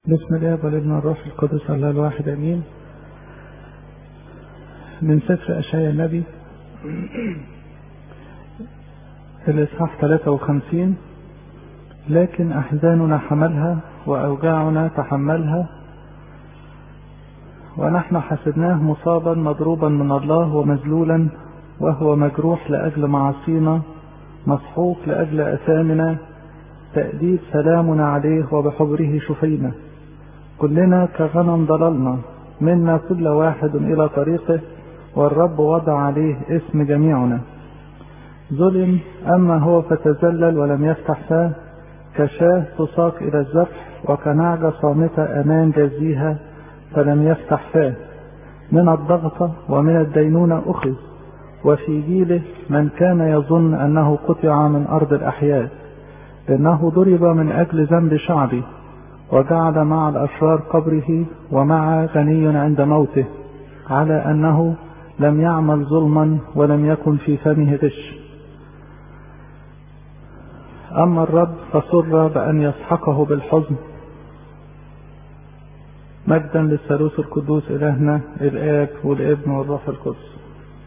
بسم الله والابن والروح القدس الله الواحد امين من سفر اشعياء النبي الاصحاح 53 لكن احزاننا حملها واوجاعنا تحملها ونحن حسبناه مصابا مضروبا من الله ومذلولا وهو مجروح لاجل معاصينا مسحوق لاجل اثامنا تأديب سلامنا عليه وبحبره شفينا كلنا كغنم ضللنا منا كل واحد إلى طريقه والرب وضع عليه اسم جميعنا ظلم أما هو فتزلل ولم يفتح فاه كشاه تساق إلى الذبح وكنعجة صامتة أمام جزيها فلم يفتح فاه من الضغطة ومن الدينونة أخذ وفي جيله من كان يظن أنه قطع من أرض الأحياء لأنه ضرب من أجل ذنب شعبي وجعل مع الأشرار قبره ومع غني عند موته على أنه لم يعمل ظلما ولم يكن في فمه غش أما الرب فسر بأن يسحقه بالحزن مجدا للثالوث القدوس إلهنا الآب والابن والروح القدس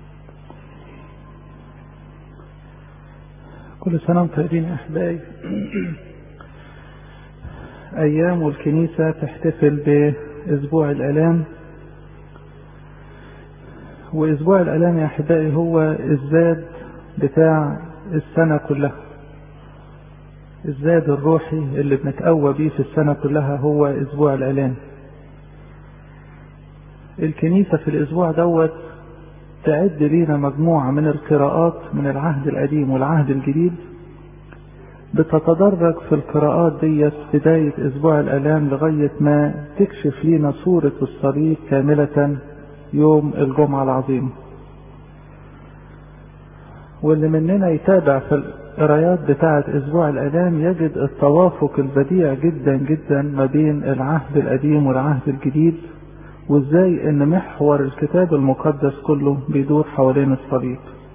كل سنة وانتم طيبين يا أحبائي أيام والكنيسة تحتفل بأسبوع الآلام وأسبوع الآلام يا أحبائي هو الزاد بتاع السنة كلها الزاد الروحي اللي بنتقوى بيه في السنة كلها هو أسبوع الآلام الكنيسة في الأسبوع دوت تعد لينا مجموعة من القراءات من العهد القديم والعهد الجديد بتتدرج في القراءات ديت بداية أسبوع الآلام لغاية ما تكشف لينا صورة الصليب كاملة يوم الجمعة العظيم واللي مننا يتابع في القرايات بتاعة أسبوع الآلام يجد التوافق البديع جدا جدا ما بين العهد القديم والعهد الجديد وازاي ان محور الكتاب المقدس كله بيدور حوالين الصليب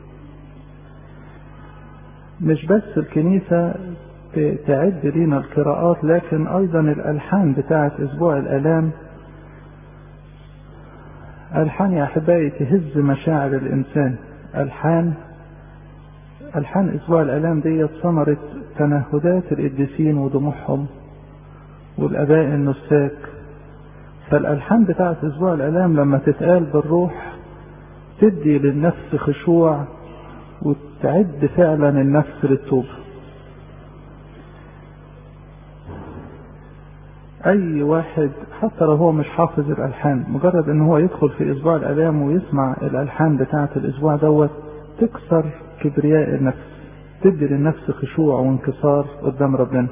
مش بس الكنيسة تعد لنا القراءات لكن ايضا الالحان بتاعة اسبوع الالام الحان يا احبائي تهز مشاعر الانسان الحان الحان اسبوع الالام ديت ثمرة تنهدات القديسين ودموعهم والاباء النساك فالألحان بتاعة أسبوع الآلام لما تتقال بالروح تدي للنفس خشوع وتعد فعلا النفس للتوبة أي واحد حتى لو هو مش حافظ الألحان مجرد إن هو يدخل في أسبوع الآلام ويسمع الألحان بتاعة الأسبوع دوت تكسر كبرياء النفس تدي للنفس خشوع وانكسار قدام ربنا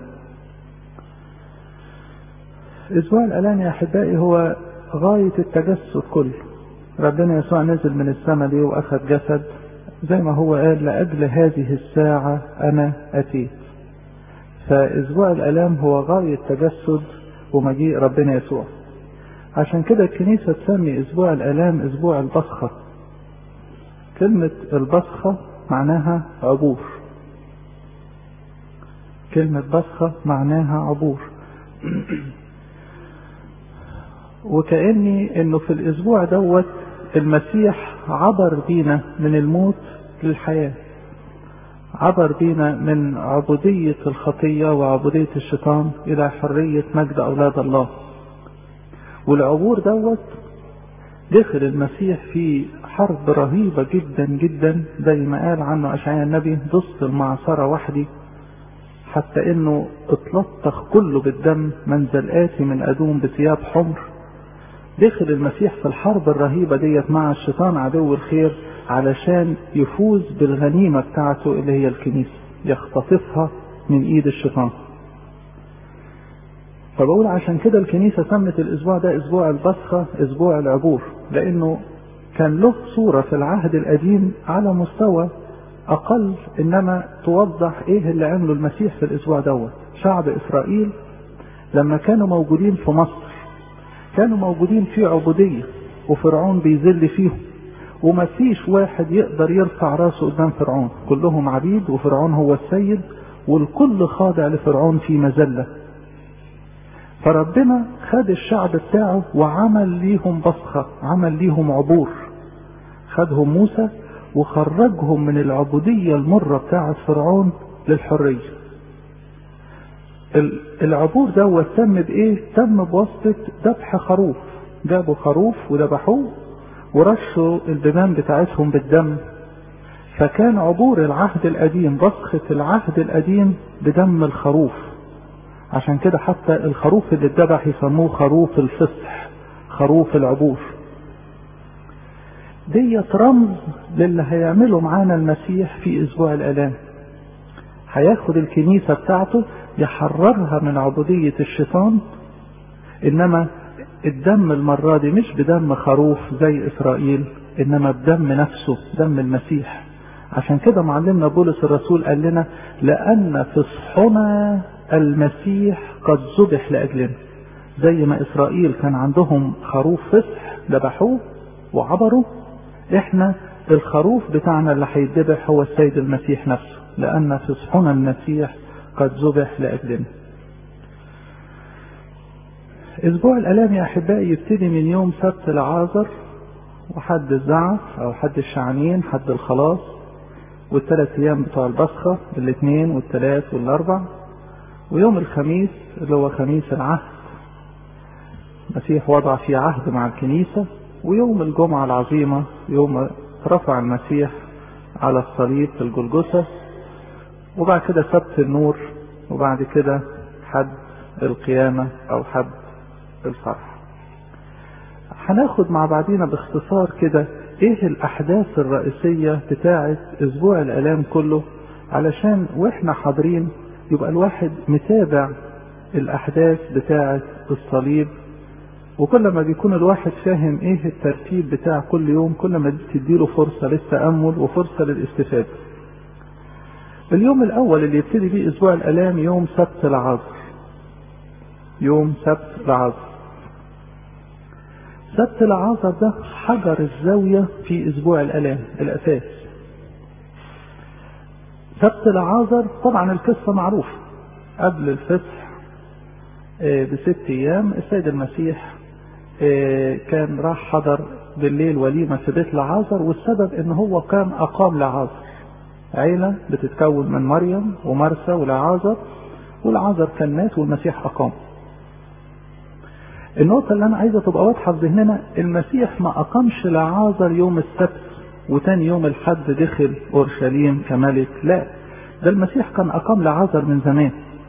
اسبوع الالام يا احبائي هو غاية التجسد كله ربنا يسوع نزل من السماء ليه واخذ جسد زي ما هو قال لاجل هذه الساعة انا اتيت فاسبوع الالام هو غاية تجسد ومجيء ربنا يسوع عشان كده الكنيسة تسمي اسبوع الالام اسبوع البصخة كلمة البصخة معناها عبور كلمة بصخة معناها عبور وكأني انه في الاسبوع دوت المسيح عبر بينا من الموت للحياة عبر بينا من عبودية الخطية وعبودية الشيطان الى حرية مجد اولاد الله والعبور دوت دخل المسيح في حرب رهيبة جدا جدا زي ما قال عنه اشعياء النبي ضست المعصرة وحدي حتى انه اتلطخ كله بالدم منزل آتي من ادوم بثياب حمر دخل المسيح في الحرب الرهيبة ديت مع الشيطان عدو الخير علشان يفوز بالغنيمة بتاعته اللي هي الكنيسة يختطفها من ايد الشيطان فبقول عشان كده الكنيسة سمت الاسبوع ده اسبوع البصخة اسبوع العبور لانه كان له صورة في العهد القديم على مستوى اقل انما توضح ايه اللي عمله المسيح في الاسبوع دوت شعب اسرائيل لما كانوا موجودين في مصر كانوا موجودين في عبودية وفرعون بيذل فيهم وما فيش واحد يقدر يرفع راسه قدام فرعون كلهم عبيد وفرعون هو السيد والكل خاضع لفرعون في مذلة فربنا خد الشعب بتاعه وعمل ليهم بصخة عمل ليهم عبور خدهم موسى وخرجهم من العبودية المرة بتاعة فرعون للحرية العبور دوت تم بايه تم بواسطة ذبح خروف جابوا خروف وذبحوه ورشوا الدمام بتاعتهم بالدم فكان عبور العهد القديم بصخة العهد القديم بدم الخروف عشان كده حتى الخروف اللي اتذبح يسموه خروف الفصح خروف العبور ديت رمز للي هيعمله معانا المسيح في اسبوع الالام هياخد الكنيسة بتاعته يحررها من عبودية الشيطان انما الدم المرة دي مش بدم خروف زي اسرائيل انما بدم نفسه دم المسيح عشان كده معلمنا بولس الرسول قال لنا لان فصحنا المسيح قد ذبح لاجلنا زي ما اسرائيل كان عندهم خروف فصح ذبحوه وعبروا احنا الخروف بتاعنا اللي هيتذبح هو السيد المسيح نفسه لان فصحنا المسيح قد ذبح لاجلنا اسبوع الالام يا احبائي يبتدي من يوم سبت العازر وحد الزعف او حد الشعنين حد الخلاص والثلاث ايام بتوع البصخه الاثنين والثلاث والاربع ويوم الخميس اللي هو خميس العهد المسيح وضع فيه عهد مع الكنيسه ويوم الجمعه العظيمه يوم رفع المسيح على الصليب في الجلجثه وبعد كده سبت النور وبعد كده حد القيامه او حد الفرح هناخد مع بعضينا باختصار كده ايه الاحداث الرئيسية بتاعة اسبوع الالام كله علشان واحنا حاضرين يبقى الواحد متابع الاحداث بتاعة الصليب وكل ما بيكون الواحد فاهم ايه الترتيب بتاع كل يوم كل ما تديله فرصة للتأمل وفرصة للاستفادة اليوم الاول اللي يبتدي بيه اسبوع الالام يوم سبت العصر يوم سبت العصر سبت العصر ده حجر الزاوية في أسبوع الألام الأساس سبت العازر طبعا القصة معروفة قبل الفتح بست أيام السيد المسيح كان راح حضر بالليل وليمة في بيت لعازر والسبب إن هو كان أقام لعازر عيلة بتتكون من مريم ومرسى ولعازر والعازر كان مات والمسيح أقام النقطة اللي أنا عايزة تبقى واضحة في ذهننا المسيح ما أقامش لعازر يوم السبت وتاني يوم الحد دخل أورشليم كملك لا ده المسيح كان أقام لعازر من زمان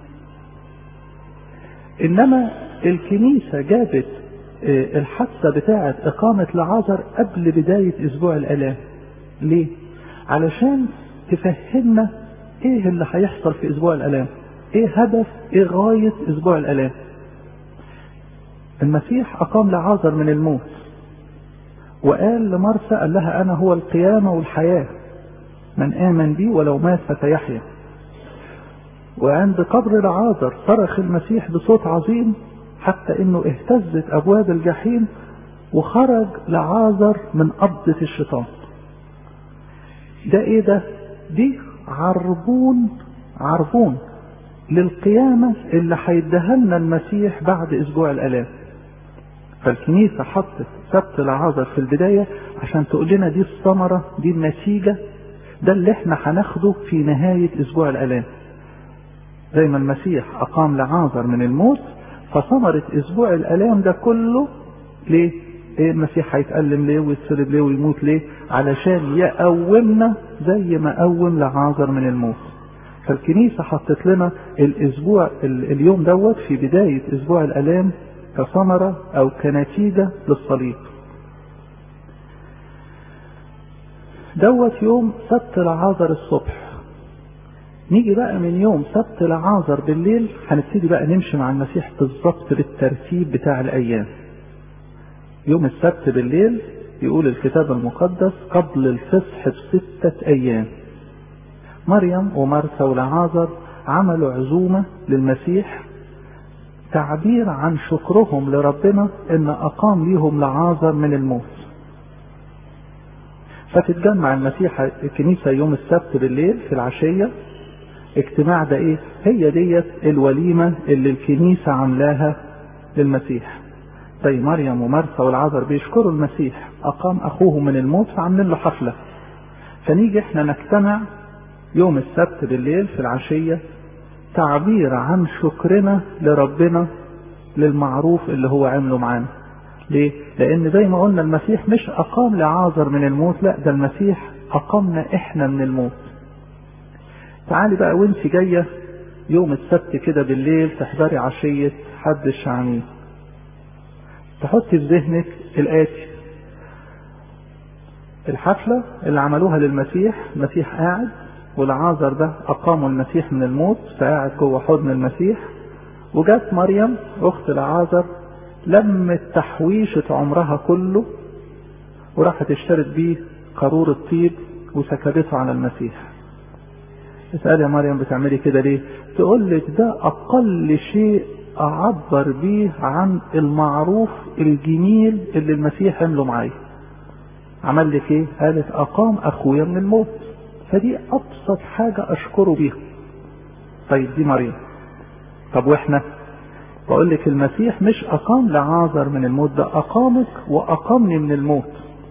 إنما الكنيسة جابت الحادثة بتاعة إقامة لعازر قبل بداية أسبوع الآلام ليه؟ علشان تفهمنا إيه اللي هيحصل في أسبوع الآلام إيه هدف إيه غاية أسبوع الآلام المسيح أقام لعازر من الموت وقال لمرسى قال لها أنا هو القيامة والحياة من آمن بي ولو مات فسيحيا وعند قبر لعازر صرخ المسيح بصوت عظيم حتى انه اهتزت ابواب الجحيم وخرج لعازر من قبضة الشيطان ده ايه ده دي عربون عربون للقيامة اللي هيديها لنا المسيح بعد اسبوع الالام فالكنيسة حطت سبت العازر في البداية عشان تقول لنا دي الثمرة دي النتيجة ده اللي احنا هناخده في نهاية اسبوع الالام زي ما المسيح اقام لعازر من الموت فثمرة اسبوع الالام ده كله ليه ايه المسيح هيتألم ليه ويتصلب ليه ويموت ليه علشان يقومنا زي ما قوم لعازر من الموت فالكنيسة حطت لنا الاسبوع اليوم دوت في بداية اسبوع الالام كثمرة او كنتيجة للصليب دوت يوم سبت العازر الصبح نيجي بقى من يوم سبت العازر بالليل هنبتدي بقى نمشي مع المسيح بالظبط بالترتيب بتاع الايام يوم السبت بالليل يقول الكتاب المقدس قبل الفصح بستة ايام مريم ومرثا ولعازر عملوا عزومة للمسيح تعبير عن شكرهم لربنا ان اقام ليهم لعازر من الموت فتتجمع المسيح الكنيسة يوم السبت بالليل في العشية اجتماع ده ايه هي ديت الوليمة اللي الكنيسة عاملاها للمسيح زي مريم ومرثا والعذر بيشكروا المسيح أقام أخوه من الموت فعاملين له حفلة فنيجي احنا نجتمع يوم السبت بالليل في العشية تعبير عن شكرنا لربنا للمعروف اللي هو عمله معانا ليه؟ لأن زي ما قلنا المسيح مش أقام لعازر من الموت لا ده المسيح أقامنا إحنا من الموت تعالي بقى وانت جاية يوم السبت كده بالليل تحضري عشية حد الشعانين تحطي في ذهنك الآتي الحفلة اللي عملوها للمسيح المسيح قاعد والعازر ده أقاموا المسيح من الموت فقاعد جوه حضن المسيح وجات مريم أخت العازر لمت تحويشة عمرها كله وراحت اشترت بيه قارور الطيب وسكبته على المسيح اسأل يا مريم بتعملي كده ليه تقول لك ده أقل شيء أعبر بيه عن المعروف الجميل اللي المسيح عمله معايا عمل لك ايه قالت أقام أخويا من الموت فدي أبسط حاجة أشكره بيها طيب دي مريم طب وإحنا بقول لك المسيح مش أقام لعازر من الموت ده أقامك وأقامني من الموت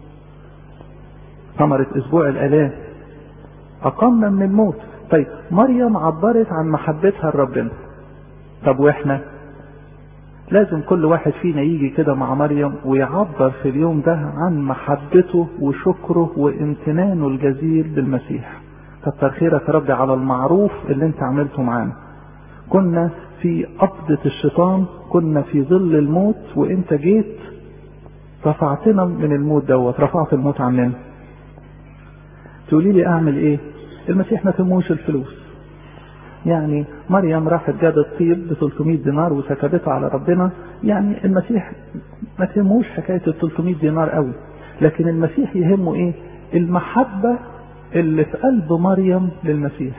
ثمرة أسبوع الآلام أقامنا من الموت طيب مريم عبرت عن محبتها لربنا طب وإحنا لازم كل واحد فينا يجي كده مع مريم ويعبر في اليوم ده عن محبته وشكره وامتنانه الجزيل للمسيح كتر خيرك يا ربي على المعروف اللي انت عملته معانا كنا في قبضة الشيطان كنا في ظل الموت وانت جيت رفعتنا من الموت دوت رفعت الموت عننا تقولي لي اعمل ايه المسيح ما تموش الفلوس يعني مريم راحت جابت طيب ب 300 دينار وسكبته على ربنا يعني المسيح ما تهموش حكايه ال 300 دينار قوي لكن المسيح يهمه ايه المحبه اللي في قلب مريم للمسيح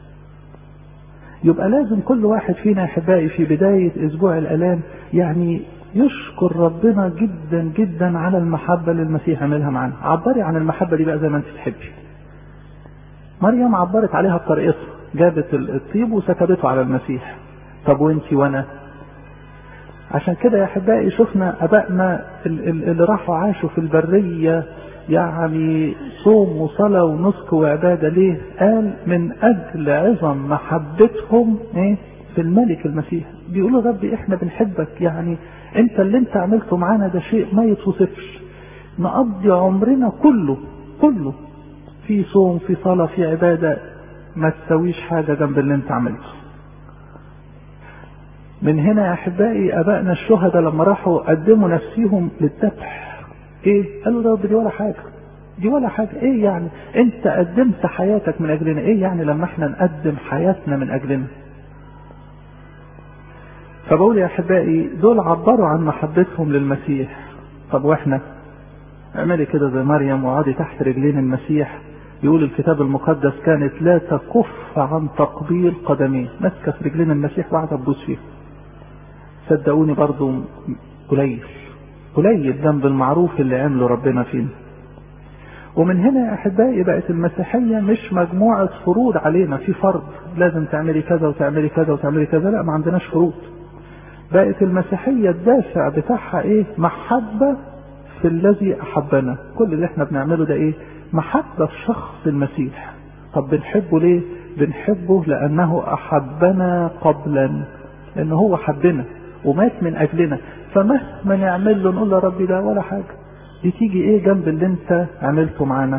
يبقى لازم كل واحد فينا يا احبائي في بدايه اسبوع الالام يعني يشكر ربنا جدا جدا على المحبه اللي المسيح عملها معانا عبري عن المحبه دي بقى زي ما انت تحبي مريم عبرت عليها بطريقتها جابت الطيب وسكبته على المسيح طب وانتي وانا عشان كده يا احبائي شفنا ابائنا اللي راحوا عاشوا في البريه يعني صوم وصلاه ونسك وعباده ليه؟ قال من اجل عظم محبتهم ايه؟ في الملك المسيح بيقولوا ربي احنا بنحبك يعني انت اللي انت عملته معانا ده شيء ما يتوصفش نقضي عمرنا كله كله في صوم في صلاه في عباده ما تسويش حاجة جنب اللي انت عملته من هنا يا احبائي ابائنا الشهداء لما راحوا قدموا نفسيهم للذبح ايه قالوا ده دي ولا حاجة دي ولا حاجة ايه يعني انت قدمت حياتك من اجلنا ايه يعني لما احنا نقدم حياتنا من اجلنا فبقول يا احبائي دول عبروا عن محبتهم للمسيح طب واحنا اعملي كده زي مريم وقعدي تحت رجلين المسيح يقول الكتاب المقدس كانت لا تكف عن تقبيل قدميه ماسكه في رجلين المسيح وقاعده تبوس فيه صدقوني برضو قليل قليل ذنب المعروف اللي عمله ربنا فينا ومن هنا يا احبائي بقت المسيحيه مش مجموعه فروض علينا في فرض لازم تعملي كذا وتعملي كذا وتعملي كذا لا ما عندناش فروض بقت المسيحيه الدافع بتاعها ايه محبه في الذي احبنا كل اللي احنا بنعمله ده ايه محبة في شخص المسيح طب بنحبه ليه بنحبه لأنه أحبنا قبلا لأن هو حبنا ومات من أجلنا فمهما نعمل له نقول له ربي ده ولا حاجة دي تيجي إيه جنب اللي أنت عملته معانا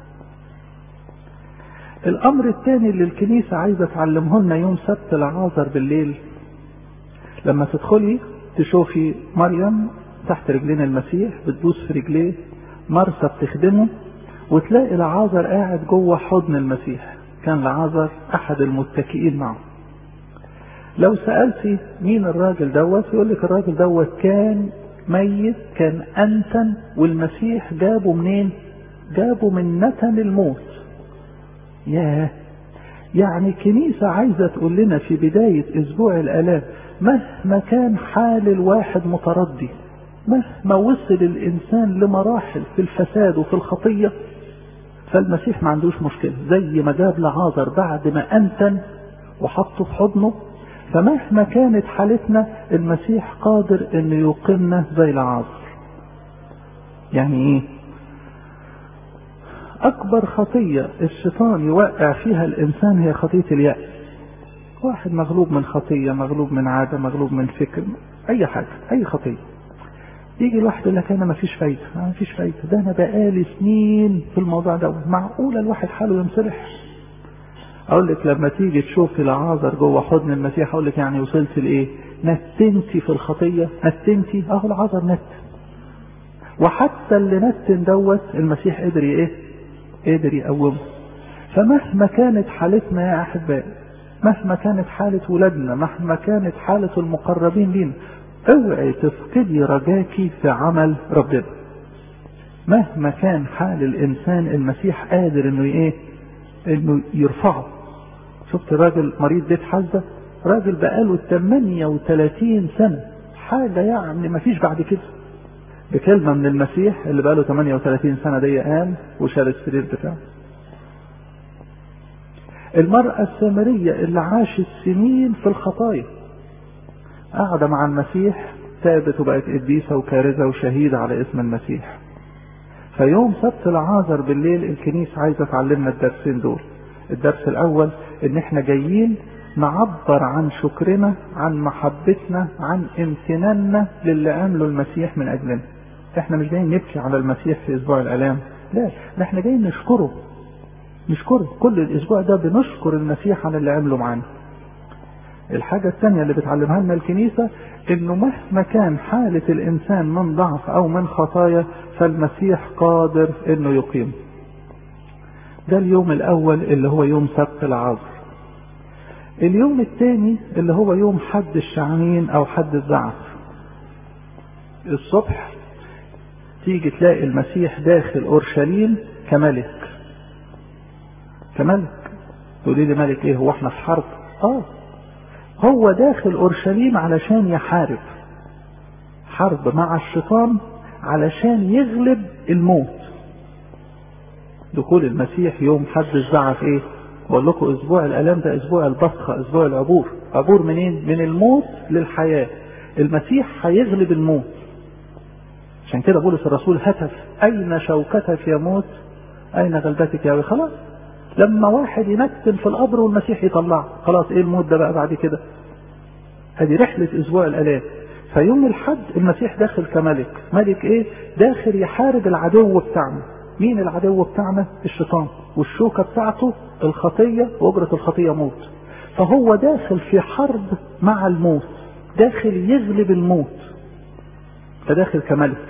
الأمر الثاني اللي الكنيسة عايزة تعلمه لنا يوم سبت العازر بالليل لما تدخلي تشوفي مريم تحت رجلين المسيح بتبوس في رجليه مرسى بتخدمه وتلاقي العازر قاعد جوه حضن المسيح كان العازر احد المتكئين معه لو سألتي مين الراجل دوت يقول لك الراجل دوت كان ميت كان أنتن والمسيح جابه منين جابه من نتن الموت ياه يعني كنيسة عايزة تقول لنا في بداية أسبوع الآلام مهما كان حال الواحد متردي مهما وصل الإنسان لمراحل في الفساد وفي الخطية فالمسيح ما عندوش مشكلة زي ما جاب لعازر بعد ما أنتن وحطه في حضنه فمهما كانت حالتنا المسيح قادر انه يوقمنا زي العاصر يعني ايه اكبر خطية الشيطان يوقع فيها الانسان هي خطية اليأس واحد مغلوب من خطية مغلوب من عادة مغلوب من فكر اي حاجة اي خطية يجي الواحد يقول لك انا ما فيش فايدة ما فيش فايدة ده انا بقالي سنين في الموضوع ده معقولة الواحد حاله ينصلح اقول لك لما تيجي تشوف العازر جوه حضن المسيح اقول لك يعني وصلت لايه نتنتي في الخطية نتنتي اهو العازر نت وحتى اللي نتن دوت المسيح قدر ايه قدر يقومه فمهما كانت حالتنا يا احبائي مهما كانت حالة ولادنا مهما كانت حالة المقربين لينا اوعي تفقدي رجاكي في عمل ربنا مهما كان حال الانسان المسيح قادر انه ايه انه يرفعه شفت راجل مريض بيت حزة راجل بقاله 38 سنة حاجة يعني ما فيش بعد كده بكلمة من المسيح اللي بقاله 38 سنة دي قام وشال السرير بتاعه المرأة السامرية اللي عاشت سنين في الخطايا قاعدة مع المسيح تابت وبقت قديسة وكارثة وشهيدة على اسم المسيح فيوم سبت العازر بالليل الكنيسة عايزة تعلمنا الدرسين دول الدرس الأول إن إحنا جايين نعبر عن شكرنا عن محبتنا عن امتناننا للي عمله المسيح من أجلنا إحنا مش جايين نبكي على المسيح في أسبوع الآلام لا ده إحنا جايين نشكره نشكره كل الأسبوع ده بنشكر المسيح عن اللي عمله معانا الحاجة الثانية اللي بتعلمها لنا الكنيسة انه مهما كان حالة الانسان من ضعف او من خطايا فالمسيح قادر انه يقيم ده اليوم الاول اللي هو يوم سبت العصر اليوم الثاني اللي هو يوم حد الشعانين او حد الزعف الصبح تيجي تلاقي المسيح داخل اورشليم كملك كملك تقولي لي ملك ايه هو احنا في حرب اه هو داخل اورشليم علشان يحارب حرب مع الشيطان علشان يغلب الموت دخول المسيح يوم حد الزعف ايه بقول لكم اسبوع الالام ده اسبوع البصخه اسبوع العبور عبور منين من الموت للحياه المسيح هيغلب الموت عشان كده بولس الرسول هتف اين شوكتك يا موت اين غلبتك يا خلاص لما واحد ينتن في القبر والمسيح يطلعه خلاص ايه الموت ده بقى بعد كده هذه رحلة اسبوع الالام فيوم الحد المسيح داخل كملك ملك ايه داخل يحارب العدو بتاعنا مين العدو بتاعنا الشيطان والشوكة بتاعته الخطية واجرة الخطية موت فهو داخل في حرب مع الموت داخل يغلب الموت فداخل كملك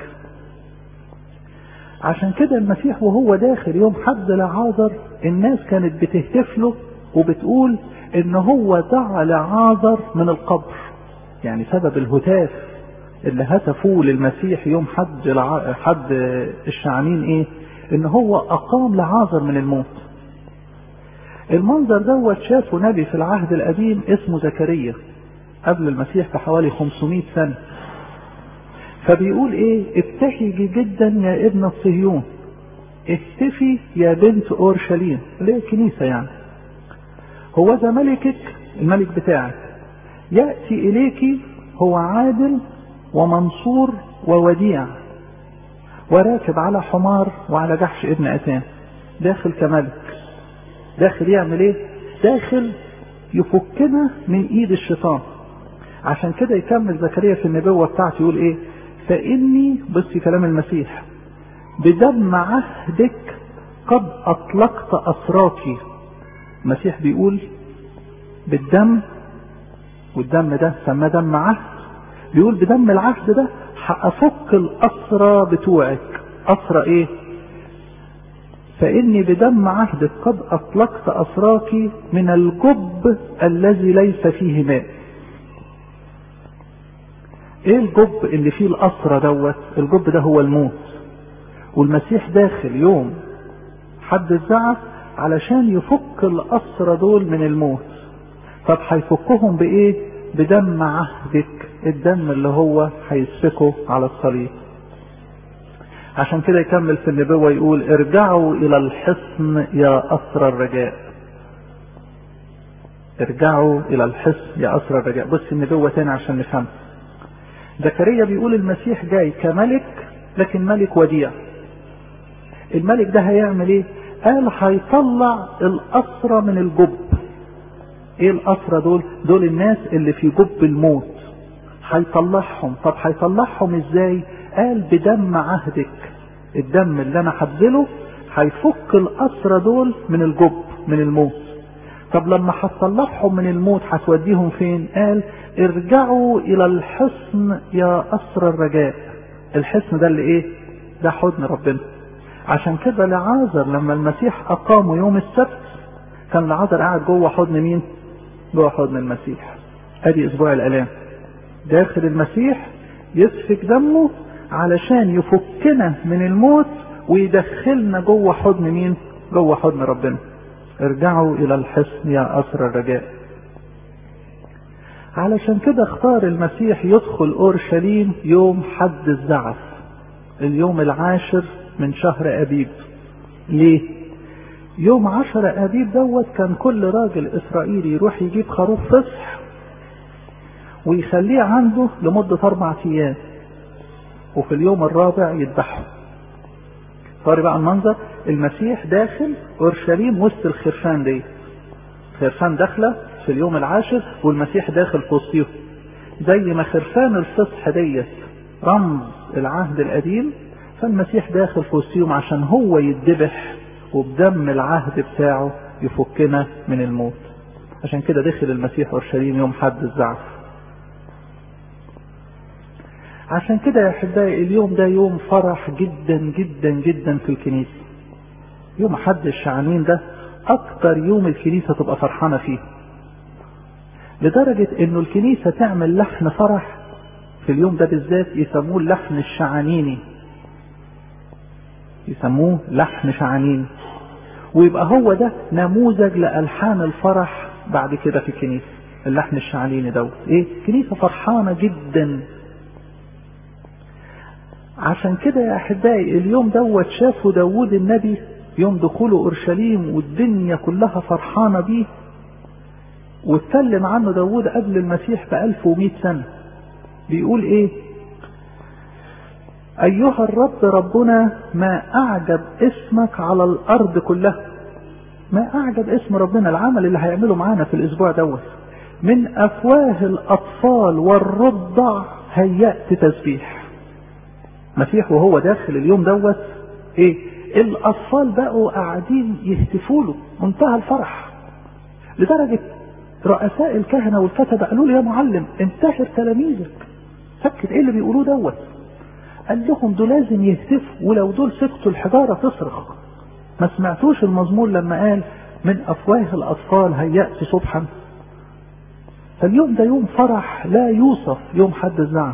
عشان كده المسيح وهو داخل يوم حد لعازر الناس كانت بتهتف له وبتقول ان هو دعا لعازر من القبر يعني سبب الهتاف اللي هتفوه للمسيح يوم حد الع... حد الشعانين ايه ان هو اقام لعازر من الموت المنظر دوت شافه نبي في العهد القديم اسمه زكريا قبل المسيح بحوالي 500 سنه فبيقول ايه ابتهجي جدا يا ابن صهيون اهتفي يا بنت اورشليم اللي هي الكنيسه يعني هو ذا ملكك الملك بتاعك ياتي اليك هو عادل ومنصور ووديع وراكب على حمار وعلى جحش ابن اتان داخل كملك داخل يعمل ايه داخل يفكنا من ايد الشيطان عشان كده يكمل زكريا في النبوة بتاعته يقول ايه فاني بصي كلام المسيح بدم عهدك قد اطلقت اسراكي المسيح بيقول بالدم والدم ده سماه دم عهد بيقول بدم العهد ده هافك الاسرى بتوعك اسرى ايه فاني بدم عهدك قد اطلقت اسراك من الجب الذي ليس فيه ماء ايه الجب اللي فيه الاسرى دوت الجب ده هو الموت والمسيح داخل يوم حد الزعف علشان يفك الاسرى دول من الموت طب هيفكهم بايه بدم عهدك الدم اللي هو هيسفكه على الصليب عشان كده يكمل في النبوة يقول ارجعوا الى الحصن يا اسرى الرجاء ارجعوا الى الحصن يا اسرى الرجاء بص النبوة تاني عشان نفهم زكريا بيقول المسيح جاي كملك لكن ملك وديع الملك ده هيعمل ايه قال هيطلع الاسرى من الجب ايه الاسرى دول دول الناس اللي في جب الموت هيطلعهم طب هيطلعهم ازاي قال بدم عهدك الدم اللي انا هبذله هيفك الاسرى دول من الجب من الموت طب لما هتطلعهم من الموت هتوديهم فين قال ارجعوا الى الحصن يا اسرى الرجاء الحصن ده اللي ايه ده حضن ربنا عشان كده لعازر لما المسيح اقامه يوم السبت كان لعازر قاعد جوه حضن مين جوه حضن المسيح ادي اسبوع الالام داخل المسيح يسفك دمه علشان يفكنا من الموت ويدخلنا جوه حضن مين جوه حضن ربنا ارجعوا الى الحصن يا اسر الرجاء علشان كده اختار المسيح يدخل اورشليم يوم حد الزعف اليوم العاشر من شهر ابيب ليه يوم عشر ابيب دوت كان كل راجل اسرائيلي يروح يجيب خروف فصح ويخليه عنده لمدة اربع ايام وفي اليوم الرابع يذبحه صار بقى المنظر المسيح داخل اورشليم وسط الخرفان دي خرفان داخله في اليوم العاشر والمسيح داخل في وسطهم زي ما خرفان الفصح ديت رمز العهد القديم فالمسيح داخل في وسطهم عشان هو يتذبح وبدم العهد بتاعه يفكنا من الموت عشان كده دخل المسيح اورشليم يوم حد الزعف عشان كده يا احبائي اليوم ده يوم فرح جدا جدا جدا في الكنيسه يوم حد الشعانين ده اكتر يوم الكنيسه تبقى فرحانه فيه لدرجه انه الكنيسه تعمل لحن فرح في اليوم ده بالذات يسموه اللحن الشعانيني يسموه لحن شعانيني ويبقى هو ده نموذج لالحان الفرح بعد كده في الكنيسه اللحن الشعانيني دوت ايه كنيسه فرحانه جدا عشان كده يا احبائي اليوم دوت شافوا داوود النبي يوم دخوله اورشليم والدنيا كلها فرحانه بيه واتكلم عنه داوود قبل المسيح ب 1100 سنه بيقول ايه ايها الرب ربنا ما اعجب اسمك على الارض كلها ما اعجب اسم ربنا العمل اللي هيعمله معانا في الاسبوع دوت من افواه الاطفال والرضع هيأت تسبيح مسيح وهو داخل اليوم دوت ايه الاطفال بقوا قاعدين يهتفوا له منتهى الفرح لدرجه رؤساء الكهنه والكتبه قالوا له يا معلم انتحر تلاميذك فكر ايه اللي بيقولوه دوت قال لهم دول لازم يهتفوا ولو دول سكتوا الحجاره تصرخ ما سمعتوش المزمور لما قال من افواه الاطفال هيأت صبحا فاليوم ده يوم فرح لا يوصف يوم حد الزعف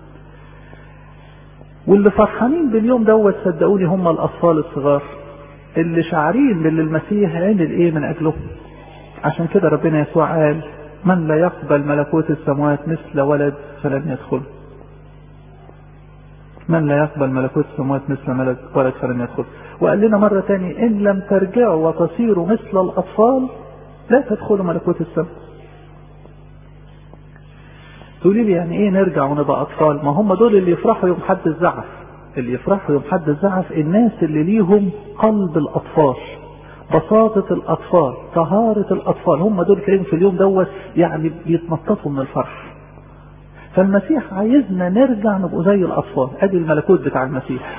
واللي فرحانين باليوم دوت صدقوني هم الاطفال الصغار اللي شعرين باللي المسيح عمل ايه من اجلهم عشان كده ربنا يسوع قال من لا يقبل ملكوت السماوات مثل ولد فلن يدخل من لا يقبل ملكوت السماوات مثل ملك ولد فلن يدخل وقال لنا مرة تاني إن لم ترجعوا وتصيروا مثل الأطفال لا تدخلوا ملكوت السماء تقولي لي يعني ايه نرجع ونبقى اطفال ما هم دول اللي يفرحوا يوم حد الزعف اللي يفرحوا يوم حد الزعف الناس اللي ليهم قلب الاطفال بساطة الاطفال طهارة الاطفال هم دول كريم في اليوم دوت يعني بيتنططوا من الفرح فالمسيح عايزنا نرجع نبقوا زي الاطفال ادي الملكوت بتاع المسيح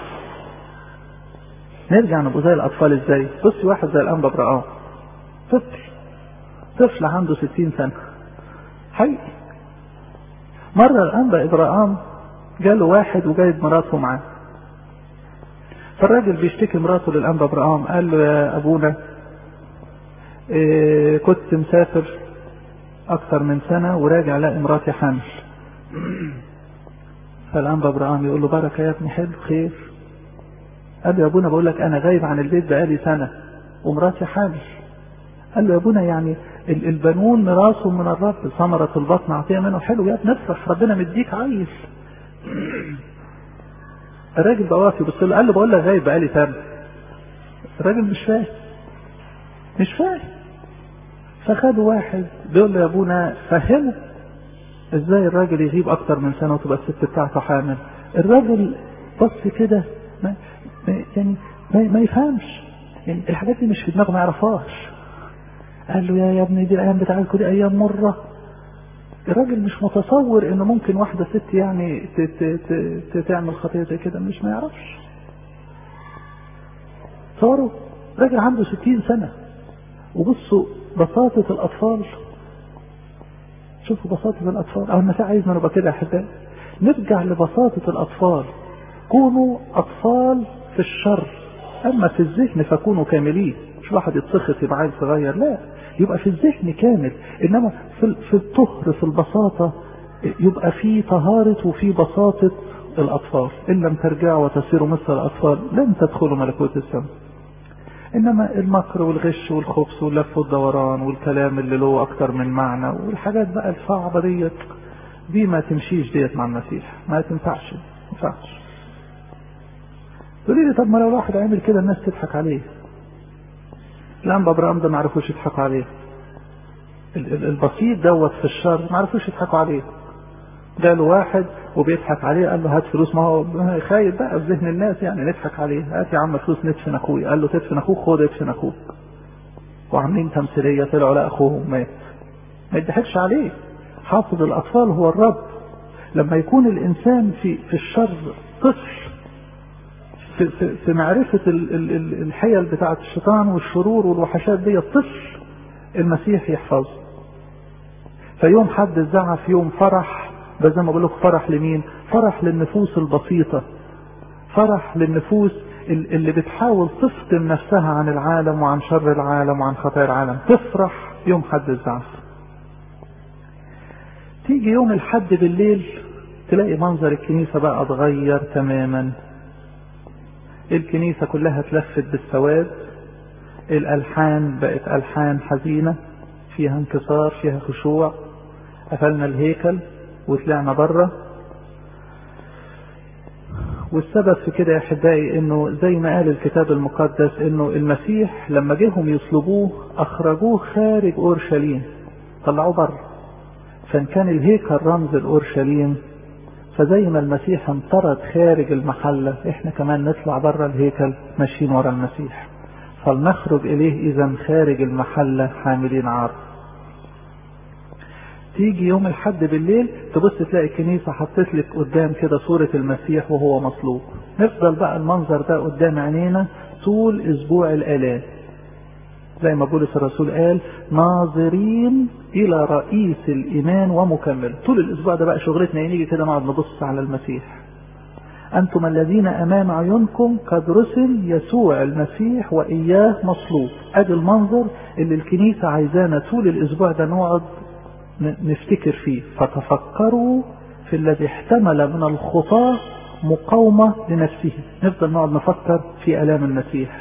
نرجع نبقوا زي الاطفال ازاي بصي واحد زي الانبا برقام طفل طفل عنده ستين سنة حقيقي مرة الأنبا إبراهام جاله واحد وجايب مراته معاه فالراجل بيشتكي مراته للأنبا إبراهام قال له يا أبونا إيه كنت مسافر أكثر من سنة وراجع ألاقي مراتي حامل فالأنبا إبراهام يقول له بركة يا ابني حلو خير قال له يا أبونا بقول لك أنا غايب عن البيت بقالي سنة ومراتي حامل قال له يا ابونا يعني البنون ميراث من الرب ثمرة البطن عطية منه حلو يا ابني افرح ربنا مديك عايز الراجل بقى واقف يبص له قال له بقول لك غايب بقالي سنة الراجل مش فاهم مش فاهم فخدوا واحد بيقول له يا ابونا فهمه ازاي الراجل يغيب اكتر من سنه وتبقى الست بتاعته حامل الراجل بص كده ما يعني ما, ما يفهمش يعني الحاجات دي مش في دماغه ما يعرفهاش قال له يا يا ابني دي الايام بتاعتكم دي ايام مره الراجل مش متصور ان ممكن واحده ست يعني ت ت ت تعمل خطيه زي كده مش ما يعرفش تصوروا راجل عنده ستين سنه وبصوا بساطه الاطفال شوفوا بساطه الاطفال او المسيح عايزنا نبقى كده يا احبائي نرجع لبساطه الاطفال كونوا اطفال في الشر اما في الذهن فكونوا كاملين مش واحد يتسخط يبقى عيل صغير لا يبقى في الذهن كامل انما في في الطهر في البساطه يبقى في طهاره وفي بساطه الاطفال ان لم ترجعوا وتصيروا مثل الاطفال لن تدخلوا ملكوت السماء انما المكر والغش والخبث واللف والدوران والكلام اللي له اكتر من معنى والحاجات بقى الصعبه ديت دي ما تمشيش ديت مع المسيح ما تنفعش ما ينفعش تقولي لي طب ما لو الواحد عمل كده الناس تضحك عليه الانبا ابراهيم ده ما عرفوش يضحكوا عليه البسيط دوت في الشر ما عرفوش يضحكوا عليه جاله واحد وبيضحك عليه قال له هات فلوس ما هو خايف بقى في ذهن الناس يعني نضحك عليه هات يا عم فلوس ندفن اخوي قال له تدفن اخوك خد ادفن اخوك وعاملين تمثيليه طلعوا لا اخوهم مات ما يضحكش عليه حافظ الاطفال هو الرب لما يكون الانسان في في الشر طفل في, في, في معرفة ال ال ال الحيل بتاعة الشيطان والشرور والوحشات دي الطفل المسيح يحفظه فيوم حد الزعف يوم فرح ده زي ما بقول لك فرح لمين؟ فرح للنفوس البسيطة فرح للنفوس اللي بتحاول تفطم نفسها عن العالم وعن شر العالم وعن خطايا العالم تفرح يوم حد الزعف تيجي يوم الحد بالليل تلاقي منظر الكنيسة بقى اتغير تماما الكنيسة كلها اتلفت بالسواد الألحان بقت ألحان حزينة فيها انكسار فيها خشوع قفلنا الهيكل وطلعنا بره والسبب في كده يا احبائي انه زي ما قال الكتاب المقدس انه المسيح لما جيهم يصلبوه اخرجوه خارج اورشليم طلعوه بره فان كان الهيكل رمز الاورشليم فزي ما المسيح انطرد خارج المحلة احنا كمان نطلع بره الهيكل ماشيين ورا المسيح فلنخرج اليه اذا خارج المحلة حاملين عار تيجي يوم الحد بالليل تبص تلاقي الكنيسة حطت لك قدام كده صورة المسيح وهو مصلوب نفضل بقى المنظر ده قدام عينينا طول اسبوع الالام زي ما بولس الرسول قال ناظرين الى رئيس الايمان ومكمل طول الاسبوع ده بقى شغلتنا نيجي كده نقعد نبص على المسيح انتم الذين امام عيونكم قد رسل يسوع المسيح واياه مصلوب ادي المنظر اللي الكنيسه عايزانا طول الاسبوع ده نقعد نفتكر فيه فتفكروا في الذي احتمل من الخطاه مقاومه لنفسه نفضل نقعد نفكر في الام المسيح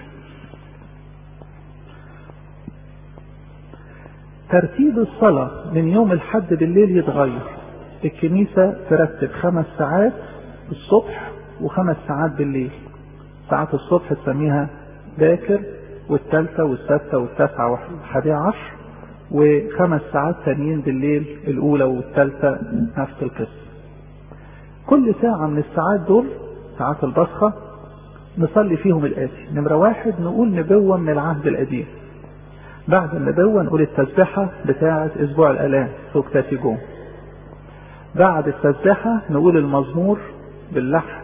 ترتيب الصلاة من يوم الحد بالليل يتغير الكنيسة ترتب خمس ساعات الصبح وخمس ساعات بالليل ساعات الصبح تسميها باكر والثالثة والسادسة والتاسعة والحادية عشر وخمس ساعات تانيين بالليل الأولى والثالثة نفس القصة كل ساعة من الساعات دول ساعات البصخة نصلي فيهم الآتي نمرة واحد نقول نبوة من العهد القديم بعد النبوة نقول التسبحة بتاعة أسبوع الآلام فوق تاتي جوم بعد التسبحة نقول المزمور باللحن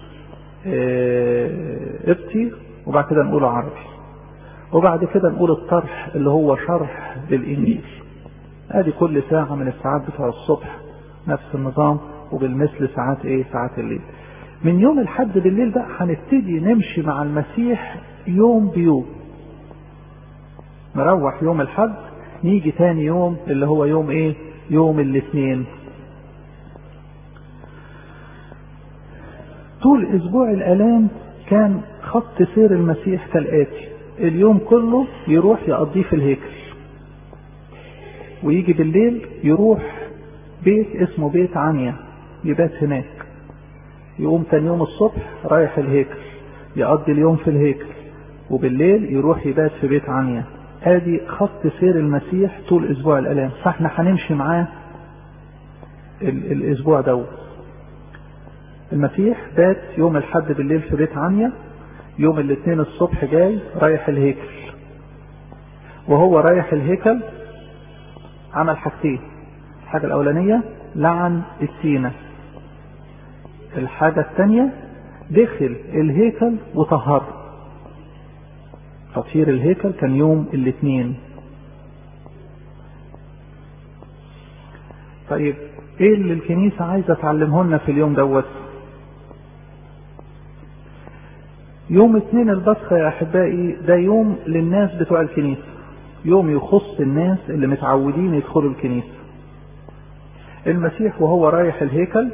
ابتي وبعد كده نقوله عربي وبعد كده نقول الطرح اللي هو شرح للإنجيل ادي كل ساعة من الساعات بتوع الصبح نفس النظام وبالمثل ساعات ايه ساعات الليل من يوم الحد بالليل بقى هنبتدي نمشي مع المسيح يوم بيوم نروح يوم الحد نيجي تاني يوم اللي هو يوم ايه يوم الاثنين طول اسبوع الالام كان خط سير المسيح كالاتي اليوم كله يروح يقضيه في الهيكل ويجي بالليل يروح بيت اسمه بيت عنيا يبات هناك يقوم تاني يوم الصبح رايح الهيكل يقضي اليوم في الهيكل وبالليل يروح يبات في بيت عنيا ادي خط سير المسيح طول اسبوع الالام فاحنا هنمشي معاه الاسبوع دوت المسيح بات يوم الحد بالليل في بيت عنيا يوم الاثنين الصبح جاي رايح الهيكل وهو رايح الهيكل عمل حاجتين الحاجة الأولانية لعن السينة الحاجة الثانية دخل الهيكل وطهره تطهير الهيكل كان يوم الاثنين طيب ايه اللي الكنيسة عايزة تعلمه لنا في اليوم دوت يوم اثنين البصخة يا احبائي ده يوم للناس بتوع الكنيسة يوم يخص الناس اللي متعودين يدخلوا الكنيسة المسيح وهو رايح الهيكل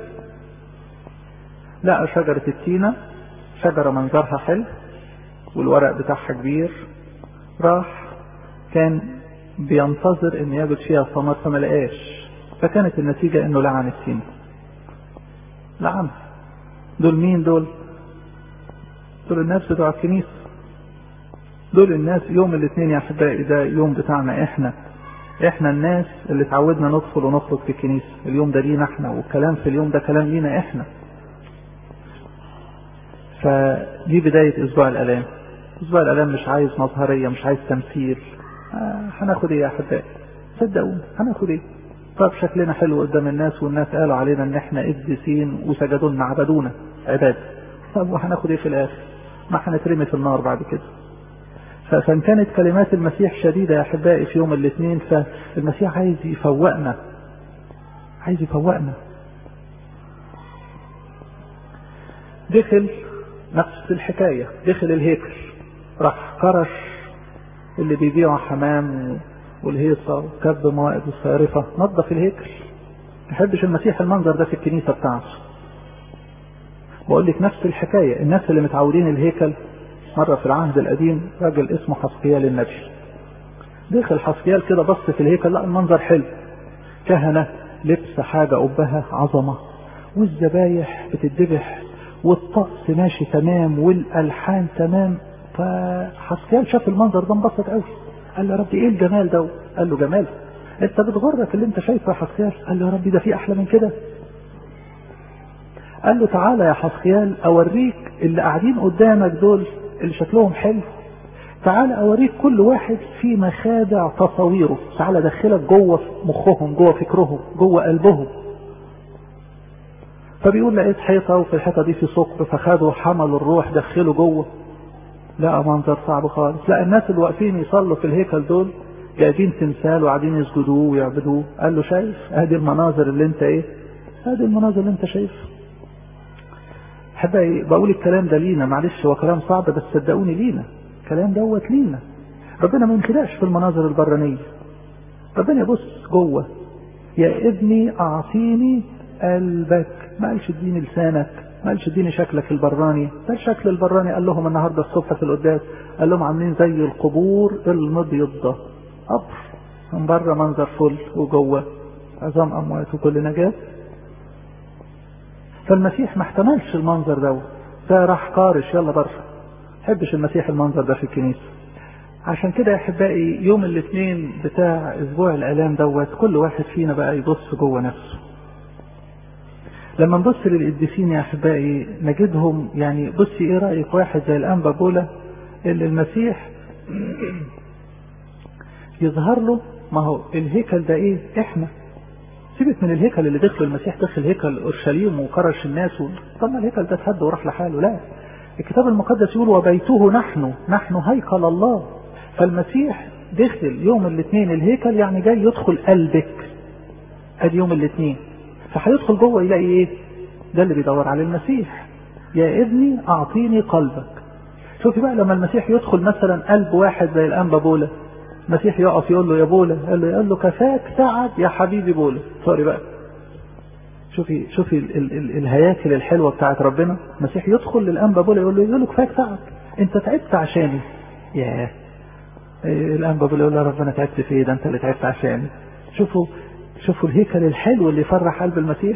لقى شجرة التينة شجرة منظرها حلو والورق بتاعها كبير راح كان بينتظر ان يجد فيها ثمر فما لقاش فكانت النتيجة انه لعن التين لعن دول مين دول دول الناس بتوع الكنيسة دول الناس يوم الاثنين يا احبائي ده يوم بتاعنا احنا احنا الناس اللي اتعودنا ندخل ونخرج في الكنيسة اليوم ده لينا احنا والكلام في اليوم ده كلام لينا احنا فدي بداية اسبوع الالام اسبوع الالام مش عايز مظهرية مش عايز تمثيل آه هناخد ايه يا احبائي صدقوني هناخد ايه طب شكلنا حلو قدام الناس والناس قالوا علينا ان احنا قديسين وسجدوا لنا عبدونا عباد طب وهناخد ايه في الاخر ما هنترمي في النار بعد كده فان كانت كلمات المسيح شديدة يا احبائي في يوم الاثنين فالمسيح عايز يفوقنا عايز يفوقنا دخل نفس الحكاية دخل الهيكل راح كرش اللي بيبيعوا حمام والهيصة وكب موائد الصارفة نظف الهيكل ما يحبش المسيح المنظر ده في الكنيسة بتاعته بقول لك نفس الحكاية الناس اللي متعودين الهيكل مرة في العهد القديم راجل اسمه حسقيال النبي دخل حسقيال كده بص في الهيكل لقى المنظر حلو كهنة لبس حاجة قبها عظمة والذبايح بتتذبح والطقس ماشي تمام والالحان تمام فحسقيال شاف المنظر ده انبسط قوي قال له يا ربي ايه الجمال ده قال له جمال انت بتغرك اللي انت شايفه يا حسقيال قال له يا ربي ده في احلى من كده قال له تعالى يا حسقيال اوريك اللي قاعدين قدامك دول اللي شكلهم حلو تعالى اوريك كل واحد في مخادع تصاويره تعالى ادخلك جوه مخهم جوه فكرهم جوه قلبهم فبيقول لقيت حيطة وفي الحيطة دي في ثقب فخدوا حمل الروح دخلوا جوه لقى منظر صعب خالص لقى الناس اللي واقفين يصلوا في الهيكل دول جايبين تمثال وقاعدين يسجدوه ويعبدوه قال له شايف ادي المناظر اللي انت ايه ادي المناظر اللي انت شايفها حبايبي بقول الكلام ده لينا معلش هو كلام صعب بس صدقوني لينا الكلام دوت لينا ربنا ما ينخدعش في المناظر البرانية ربنا يبص جوه يا ابني اعطيني قلبك ما قالش اديني لسانك ما قالش اديني شكلك البراني ده الشكل البراني قال لهم النهارده الصبح في القداس قال لهم عاملين زي القبور المبيضة قبر من بره منظر فل وجوه عظام اموات وكل نجاة فالمسيح ما احتملش المنظر دوت ده راح قارش يلا بره حبش المسيح المنظر ده في الكنيسة عشان كده يا احبائي يوم الاثنين بتاع اسبوع الالام دوت كل واحد فينا بقى يبص جوه نفسه لما نبص للقديسين يا احبائي نجدهم يعني بصي ايه رايك واحد زي الانبا بولا اللي المسيح يظهر له ما هو الهيكل ده ايه احنا سيبك من الهيكل اللي دخل المسيح دخل هيكل اورشليم وكرش الناس و... طب ما الهيكل ده اتهد وراح لحاله لا الكتاب المقدس يقول وبيته نحن نحن هيكل الله فالمسيح دخل يوم الاثنين الهيكل يعني جاي يدخل قلبك ادي يوم الاثنين فهيدخل جوه يلاقي ايه ده اللي بيدور عليه المسيح يا ابني اعطيني قلبك شوفي بقى لما المسيح يدخل مثلا قلب واحد زي الانبا بولا المسيح يقف يقول له يا بولا قال له يقول له كفاك تعب يا حبيبي بولا سوري بقى شوفي شوفي ال ال ال الهياكل الحلوه بتاعت ربنا المسيح يدخل للانبا بولا يقول له يقول له كفاك تعب انت تعبت عشاني ياه الانبا بولا يقول له ربنا تعبت في ايه ده انت اللي تعبت عشاني شوفوا شوفوا الهيكل الحلو اللي يفرح قلب المسيح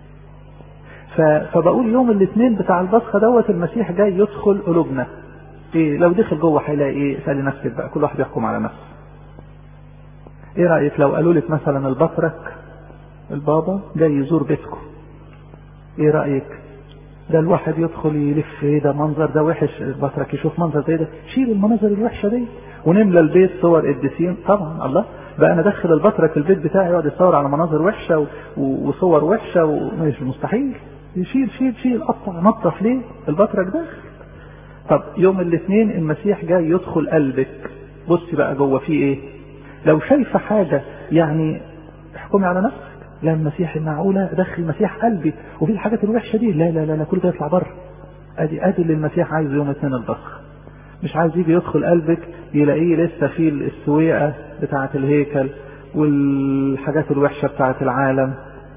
فبقول يوم الاثنين بتاع البصخة دوت المسيح جاي يدخل قلوبنا ايه لو دخل جوه هيلاقي ايه اسالي نفسك بقى كل واحد يحكم على نفسه ايه رايك لو قالوا لك مثلا البطرك البابا جاي يزور بيتكم ايه رايك ده الواحد يدخل يلف ايه ده منظر ده وحش البطرك يشوف منظر زي ده شيل المناظر الوحشه دي ونملى البيت صور قديسين طبعا الله بقى انا ادخل البطرك البيت بتاعي يقعد يصور على مناظر وحشه و... و... وصور وحشه ومش مستحيل يشيل شيل شيل قطع نظف ليه البطرك داخل طب يوم الاثنين المسيح جاي يدخل قلبك بصي بقى جوه فيه ايه لو شايفه حاجه يعني احكمي على نفسك لا المسيح معقوله ادخل المسيح قلبي وفي الحاجات الوحشه دي لا لا لا, لا كل ده يطلع بره ادي ادي اللي المسيح عايزه يوم اثنين البصخ مش عايز يجي يدخل قلبك يلاقيه لسه فيه السويقه بتاعه الهيكل والحاجات الوحشه بتاعه العالم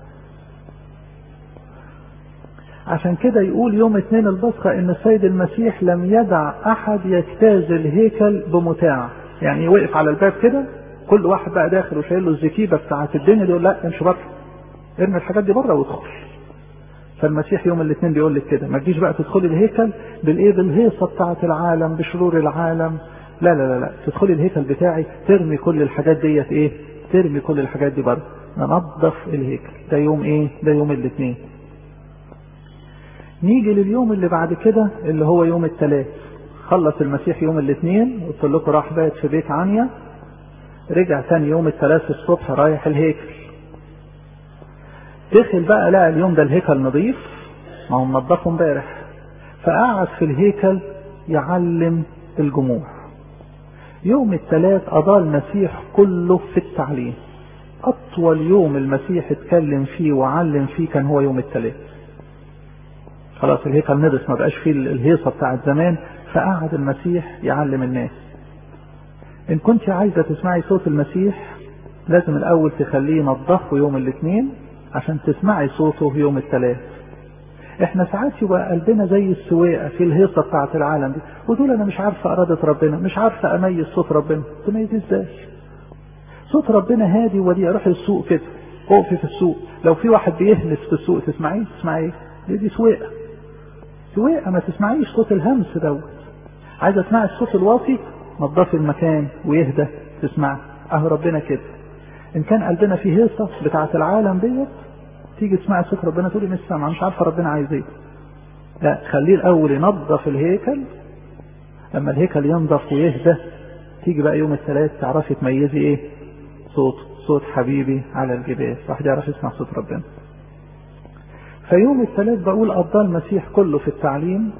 عشان كده يقول يوم اثنين البصخة ان السيد المسيح لم يدع احد يجتاز الهيكل بمتاع يعني وقف على الباب كده كل واحد بقى داخل وشايل له الزكيبه بتاعت الدنيا دي يقول لا امشي بره ارمي الحاجات دي بره وادخل فالمسيح يوم الاثنين بيقول لك كده ما تجيش بقى تدخلي الهيكل بالايه بالهيصه بتاعت العالم بشرور العالم لا لا لا لا تدخلي الهيكل بتاعي ترمي كل الحاجات ديت ايه ترمي كل الحاجات دي بره ننظف الهيكل ده يوم ايه ده يوم الاثنين نيجي لليوم اللي بعد كده اللي هو يوم الثلاث خلص المسيح يوم الاثنين قلت لكم راح بات في بيت عنيا رجع تاني يوم الثلاث الصبح رايح الهيكل دخل بقى لقى اليوم ده الهيكل نظيف ما هو منضفه امبارح فقعد في الهيكل يعلم الجموع يوم الثلاث قضى المسيح كله في التعليم اطول يوم المسيح اتكلم فيه وعلم فيه كان هو يوم الثلاث خلاص الهيكل نضف ما بقاش فيه الهيصه بتاعت زمان فقعد المسيح يعلم الناس ان كنت عايزه تسمعي صوت المسيح لازم الاول تخليه ينضفه يوم الاثنين عشان تسمعي صوته يوم الثلاث احنا ساعات يبقى قلبنا زي السواقه في الهيصه بتاعت العالم دي ودول انا مش عارفه اراده ربنا مش عارفه اميز صوت ربنا تميز ازاي صوت ربنا هادي ودي روحي السوق كده اقفي في السوق لو في واحد بيهمس في السوق تسمعيه تسمعيه دي, دي سواقه سواقه ما تسمعيش صوت الهمس دوت عايزه تسمعي الصوت الواطي نظفي المكان ويهدى تسمعي اهو ربنا كده ان كان قلبنا فيه هيصه بتاعه العالم ديت تيجي تسمعي صوت ربنا تقولي مش سامعه مش عارفه ربنا عايز ايه لا خليه الاول ينظف الهيكل لما الهيكل ينظف ويهدى تيجي بقى يوم الثلاث تعرفي تميزي ايه صوت صوت حبيبي على الجبال واحد يعرف يسمع صوت ربنا فيوم الثلاث بقول قضى المسيح كله في التعليم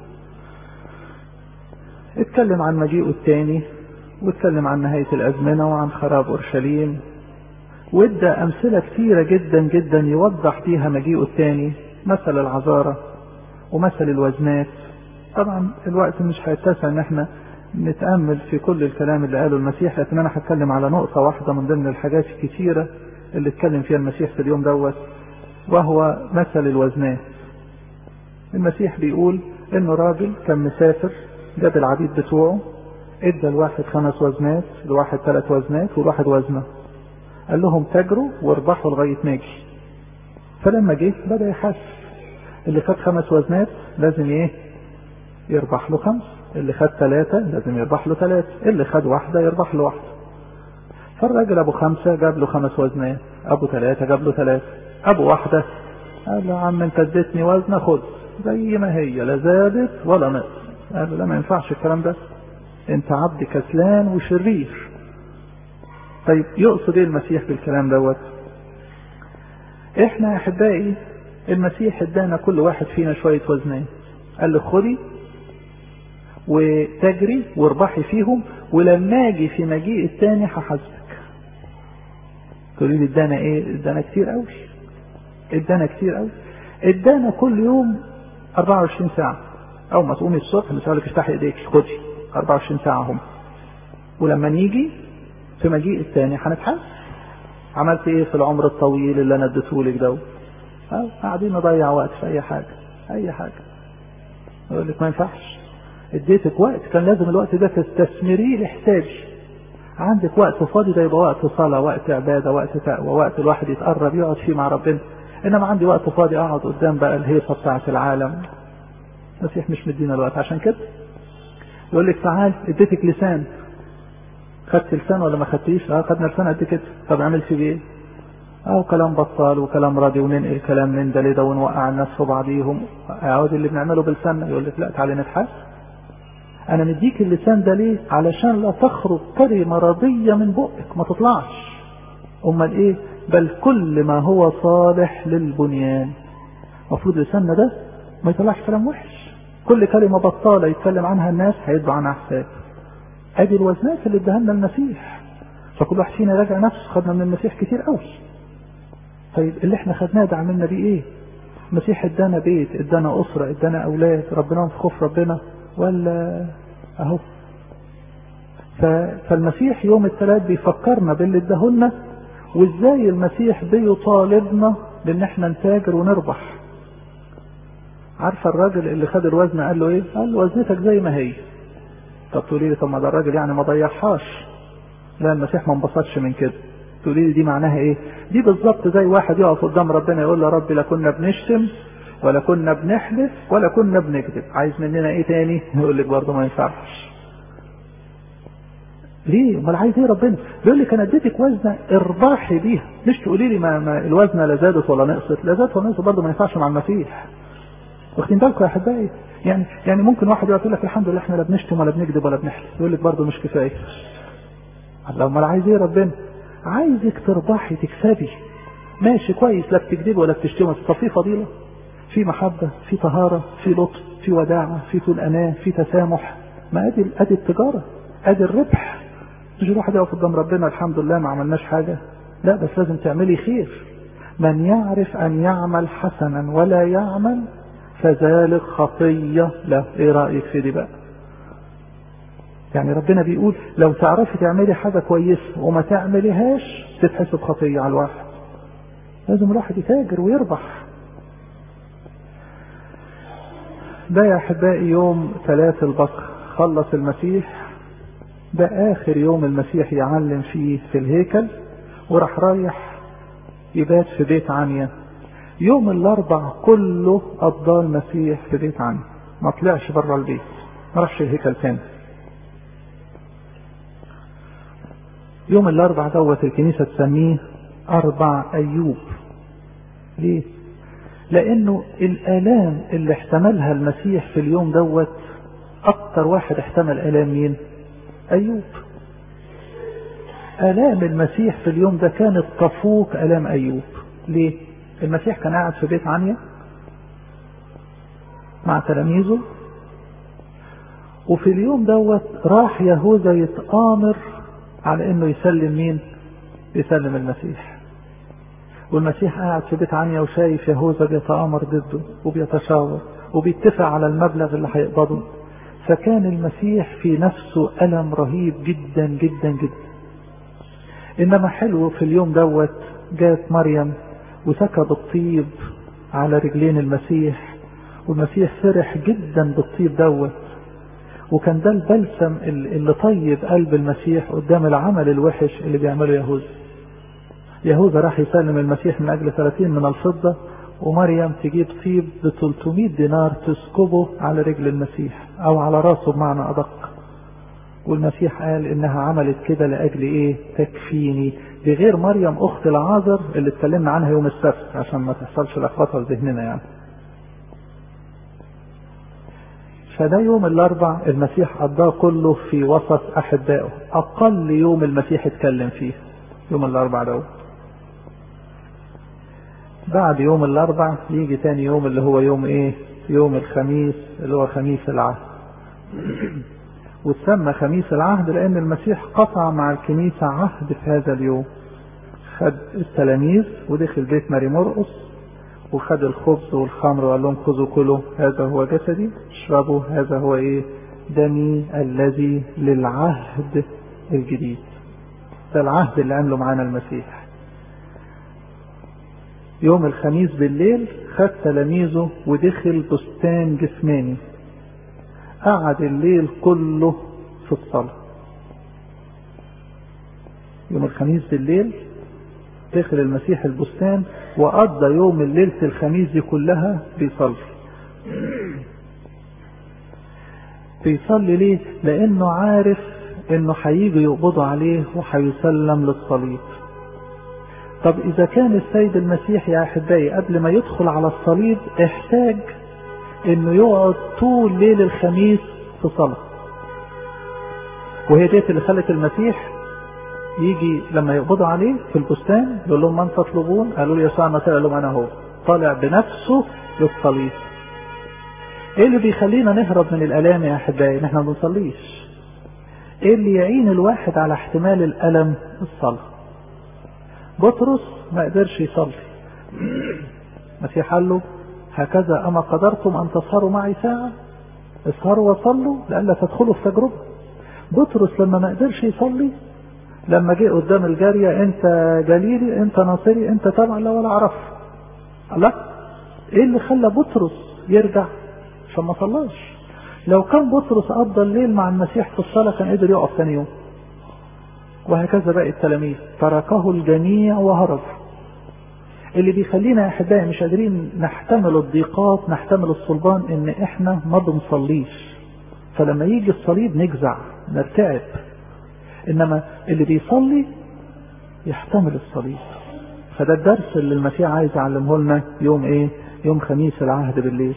اتكلم عن مجيئه الثاني واتكلم عن نهاية الأزمنة وعن خراب أورشليم وادى أمثلة كثيرة جدا جدا يوضح فيها مجيئه الثاني مثل العذارة ومثل الوزنات طبعا الوقت مش هيتسع ان احنا نتأمل في كل الكلام اللي قاله المسيح لكن انا هتكلم على نقطة واحدة من ضمن الحاجات الكثيرة اللي اتكلم فيها المسيح في اليوم دوت وهو مثل الوزنات المسيح بيقول انه راجل كان مسافر جاب العبيد بتوعه ادى الواحد خمس وزنات الواحد ثلاث وزنات والواحد وزنه قال لهم تجروا واربحوا لغايه ما اجي فلما جه بدا يحاسب اللي خد خمس وزنات لازم ايه يربح له خمس اللي خد ثلاثة لازم يربح له ثلاثة اللي خد واحدة يربح له واحدة فالراجل ابو خمسة جاب له خمس وزنات ابو ثلاثة جاب له ثلاثة ابو واحدة قال له يا عم انت اديتني وزنة خد زي ما هي لا زادت ولا نقص قال له لا ما ينفعش الكلام ده انت عبد كسلان وشرير طيب يقصد ايه المسيح بالكلام دوت احنا يا احبائي المسيح ادانا كل واحد فينا شوية وزنات قال له خدي وتجري واربحي فيهم ولما اجي في مجيء التاني هحاسبك تقولي لي ادانا ايه ادانا كتير قوي ادانا كتير قوي ادانا كل يوم 24 ساعة اول ما تقومي الصبح بيقول لك افتحي ايديك خدي 24 ساعة هم ولما نيجي في مجيء الثاني هنتحاسب عملت ايه في العمر الطويل اللي انا اديتهولك ده قاعدين نضيع وقت في اي حاجة اي حاجة يقول لك ما ينفعش اديتك وقت كان لازم الوقت ده تستثمريه لحسابي عندك وقت فاضي ده يبقى وقت صلاة وقت عبادة وقت تقوى وقت الواحد يتقرب يقعد فيه مع ربنا انما عندي وقت فاضي اقعد قدام بقى الهيصة بتاعة العالم المسيح مش مدينا الوقت عشان كده يقول لك تعال اديتك لسان خدت لسان ولا ما خدتيش؟ اه خدنا لسان قد كده طب عملت فيه ايه؟ اه كلام بطال وكلام راضي وننقل كلام من ده لده ونوقع الناس في بعضيهم اهو اللي بنعمله بلساننا يقول لك لا تعالى نبحث انا مديك اللسان ده ليه؟ علشان لا تخرج كلمه راضيه من بقك ما تطلعش امال ايه؟ بل كل ما هو صالح للبنيان المفروض لساننا ده ما يطلعش كلام وحش كل كلمه بطاله يتكلم عنها الناس هيدوا عنها حساب ادي الوزنات اللي اداها لنا المسيح فكل واحد فينا يراجع نفسه خدنا من المسيح كتير قوي طيب اللي احنا خدناه ده عملنا بيه ايه المسيح ادانا بيت ادانا اسره ادانا اولاد ربنا في خوف ربنا ولا اهو فالمسيح يوم الثلاث بيفكرنا باللي اداهولنا وازاي المسيح بيطالبنا بان احنا نتاجر ونربح عارفه الراجل اللي خد الوزن قال له ايه قال له وزنتك زي ما هي طب تقولي لي طب ما ده الراجل يعني ما ضيعهاش لا المسيح ما انبسطش من كده تقولي لي دي معناها ايه دي بالظبط زي واحد يقف قدام ربنا يقول له يا رب لا كنا بنشتم ولا كنا بنحلف ولا كنا بنكذب عايز مننا ايه تاني يقول لك برضه ما ينفعش ليه امال عايز ايه ربنا بيقول لك انا اديتك وزنه ارباحي بيها مش تقولي لي ما, ما الوزنه لا زادت ولا نقصت لا زادت ولا نقصت برضه ما ينفعش مع المسيح واخدين بالكم يا احبائي يعني يعني ممكن واحد يقول لك الحمد لله احنا لا بنشتم ولا بنكذب ولا بنحلف يقول لك برضه مش كفايه الله امال عايز ايه ربنا عايزك تربحي تكسبي ماشي كويس لا بتكذبي ولا بتشتمي طب في فضيله في محبه في طهاره في لطف في وداعه في طول اناه في تسامح ما ادي ادي التجاره ادي الربح تيجي واحد يقف قدام ربنا الحمد لله ما عملناش حاجه لا بس لازم تعملي خير من يعرف ان يعمل حسنا ولا يعمل فذلك خطيه له ايه رايك في دي بقى يعني ربنا بيقول لو تعرفي تعملي حاجة كويسة وما تعمليهاش تتحسب خطية على الواحد لازم الواحد يتاجر ويربح ده يا أحبائي يوم ثلاث البقر خلص المسيح ده آخر يوم المسيح يعلم فيه في الهيكل وراح رايح يبات في بيت عنيا يوم الأربع كله قضاه المسيح في بيت عنيا ما طلعش بره البيت ما راحش الهيكل تاني يوم الاربع دوت الكنيسة تسميه اربع ايوب ليه لانه الالام اللي احتملها المسيح في اليوم دوت اكتر واحد احتمل الام مين ايوب الام المسيح في اليوم ده كانت تفوق الام ايوب ليه المسيح كان قاعد في بيت عنيا مع تلاميذه وفي اليوم دوت راح يهوذا يتآمر على انه يسلم مين يسلم المسيح والمسيح قاعد في بيت عنيا وشايف يهوذا بيتآمر ضده وبيتشاور وبيتفق على المبلغ اللي هيقبضه فكان المسيح في نفسه ألم رهيب جدا جدا جدا إنما حلو في اليوم دوت جات مريم وسكب الطيب على رجلين المسيح والمسيح فرح جدا بالطيب دوت وكان ده البلسم اللي طيب قلب المسيح قدام العمل الوحش اللي بيعمله يهوذا يهوذا راح يسلم المسيح من اجل 30 من الفضة ومريم تجيب طيب ب 300 دينار تسكبه على رجل المسيح او على راسه بمعنى ادق والمسيح قال انها عملت كده لاجل ايه تكفيني بغير مريم اخت العازر اللي اتكلمنا عنها يوم السبت عشان ما تحصلش لخبطه في ذهننا يعني فده يوم الاربع المسيح قضاه كله في وسط احبائه اقل يوم المسيح اتكلم فيه يوم الاربع ده بعد يوم الاربع يجي تاني يوم اللي هو يوم ايه يوم الخميس اللي هو خميس العهد وتسمى خميس العهد لان المسيح قطع مع الكنيسة عهد في هذا اليوم خد التلاميذ ودخل بيت ماري مرقس وخد الخبز والخمر وقال لهم خذوا كلوا هذا هو جسدي اشربوا هذا هو ايه دمي الذي للعهد الجديد ده العهد اللي عمله معانا المسيح يوم الخميس بالليل خد تلاميذه ودخل بستان جسماني قعد الليل كله في الصلاة يوم الخميس بالليل دخل المسيح البستان وقضى يوم ليلة الخميس دي كلها بيصلي بيصلي ليه لانه عارف انه هيجوا يقبضوا عليه وهيسلم للصليب طب اذا كان السيد المسيح يا احبائي قبل ما يدخل على الصليب احتاج انه يقعد طول ليل الخميس في صلاة وهي ديت اللي خلت المسيح يجي لما يقبضوا عليه في البستان يقول لهم من تطلبون قالوا له يسوع المسيح قال لهم انا هو طالع بنفسه للصليب ايه اللي بيخلينا نهرب من الالام يا احبائي ان احنا ما بنصليش ايه اللي يعين الواحد على احتمال الالم الصلاه بطرس ما قدرش يصلي المسيح قال له هكذا اما قدرتم ان تسهروا معي ساعه اسهروا وصلوا لئلا تدخلوا في تجربه بطرس لما ما قدرش يصلي لما جه قدام الجاريه انت جليلي انت ناصري انت تبع لا ولا اعرف الله ايه اللي خلى بطرس يرجع عشان ما صلاش لو كان بطرس قضى الليل مع المسيح في الصلاه كان قدر يقف ثاني يوم وهكذا باقي التلاميذ تركه الجميع وهرب اللي بيخلينا يا احبائي مش قادرين نحتمل الضيقات نحتمل الصلبان ان احنا ما بنصليش فلما يجي الصليب نجزع نرتعب انما اللي بيصلي يحتمل الصليب فده الدرس اللي المسيح عايز يعلمه لنا يوم ايه يوم خميس العهد بالليل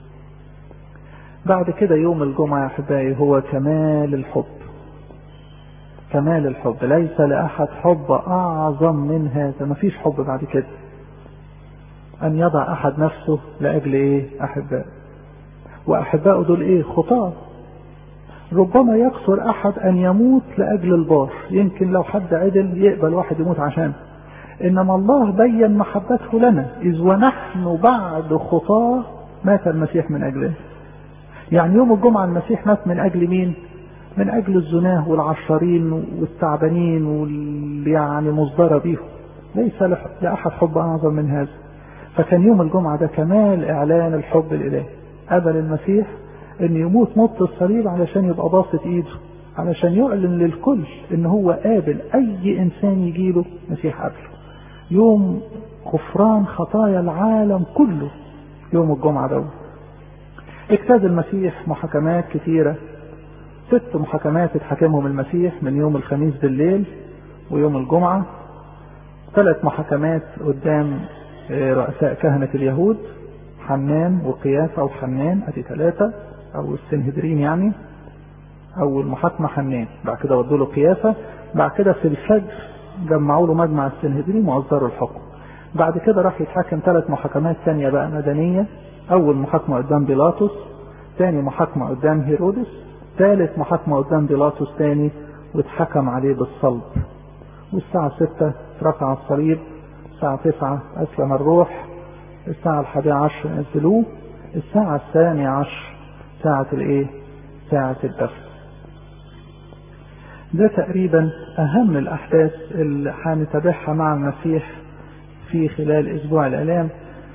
بعد كده يوم الجمعة يا احبائي هو كمال الحب كمال الحب ليس لأحد حب أعظم من هذا ما فيش حب بعد كده أن يضع أحد نفسه لأجل إيه أحباء وأحباء دول إيه خطاة ربما يكثر أحد أن يموت لأجل البار يمكن لو حد عدل يقبل واحد يموت عشان إنما الله بين محبته لنا إذ ونحن بعد خطاة مات المسيح من أجله يعني يوم الجمعة المسيح مات من أجل مين من أجل الزناه والعشارين والتعبانين واللي يعني مصدرة بيهم ليس لأحد حب أعظم من هذا فكان يوم الجمعة ده كمال إعلان الحب الإلهي قبل المسيح أن يموت موت الصليب علشان يبقى باسط إيده علشان يعلن للكل أن هو قابل أي إنسان يجيله مسيح قبله يوم غفران خطايا العالم كله يوم الجمعة ده اجتاز المسيح محاكمات كثيرة ست محاكمات اتحكمهم المسيح من يوم الخميس بالليل ويوم الجمعة ثلاث محاكمات قدام رؤساء كهنة اليهود حنان وقيافة وحنان ادي ثلاثة او السنهدرين يعني اول محاكمة حنان بعد كده ودوا له قيافة بعد كده في الفجر جمعوا له مجمع السنهدرين وأصدروا الحكم بعد كده راح يتحكم ثلاث محاكمات ثانية بقى مدنية أول محاكمة قدام بيلاطس ثاني محاكمة قدام هيرودس ثالث محاكمة قدام بيلاطس تاني واتحكم عليه بالصلب والساعة ستة رفع الصليب الساعة تسعة أسلم الروح الساعة الحادية عشر نزلوه الساعة الثانية عشر ساعة الإيه؟ ساعة الدفن ده تقريبا أهم الأحداث اللي هنتابعها مع المسيح في خلال أسبوع الآلام